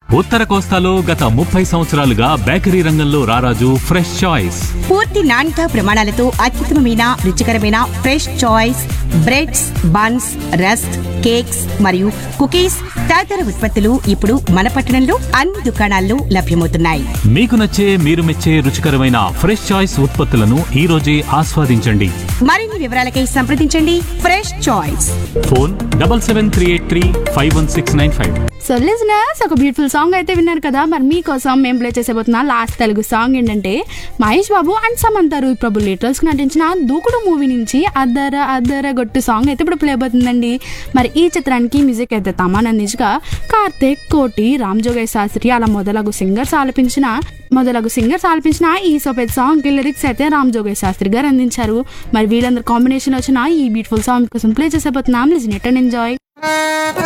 ఉత్తర కోస్తాలో గత ముప్పై సంవత్సరాలుగా బేకరీ రంగంలో రారాజు ఫ్రెష్ చాయిస్ పూర్తి నాణ్యత ప్రమాణాలతో అత్యుత్తమమైన రుచికరమైన fresh choice breads buns rusk cakes మరియు కుకీస్ తదితర ఉత్పత్తులు ఇప్పుడు మన పట్టణంలో అన్ని దుకాణాల్లో లభ్యమవుతున్నాయి మీకు నచ్చే మీరు మెచ్చే రుచికరమైన ఫ్రెష్ చాయిస్ ఉత్పత్తులను ఈ రోజే ఆస్వాదించండి మరిన్ని వివరాలకై సంప్రదించండి fresh choice phone double seven three eight three five one six nine five so listeners ఒక బ్యూటిఫుల్ సాంగ్ అయితే విన్నారు కదా మరి మీకోసం మేము ప్లే చేసేబోతున్న లాస్ట్ తెలుగు సాంగ్ ఏంటంటే మహేష్ బాబు అండ్ సమంత రూల్ ప్రభు లిటరల్స్ నటించిన దూకుడు మూవీ నుంచి అద్దర అద్దర గొట్టు సాంగ్ అయితే ఇప్పుడు ప్లే అవుతుందండి మరి ఈ చిత్రానికి మ్యూజిక్ అయితే తమానందించగా కార్తిక్ కోటి రామ్ జోగయ్య శాస్త్రి అలా మొదలగు సింగర్స్ ఆలపించిన మొదలగు సింగర్స్ ఆలపించిన ఈ సోపెత్ సాంగ్ కి లిరిక్స్ అయితే రామ్ జోగయ్య శాస్త్రి గారు అందించారు మరి వీళ్ళందరూ కాంబినేషన్ వచ్చిన ఈ బ్యూటిఫుల్ సాంగ్ కోసం ప్లే చేసేబోతున్నాం లిజన్ ఇట్ అండ్ ఎంజాయ్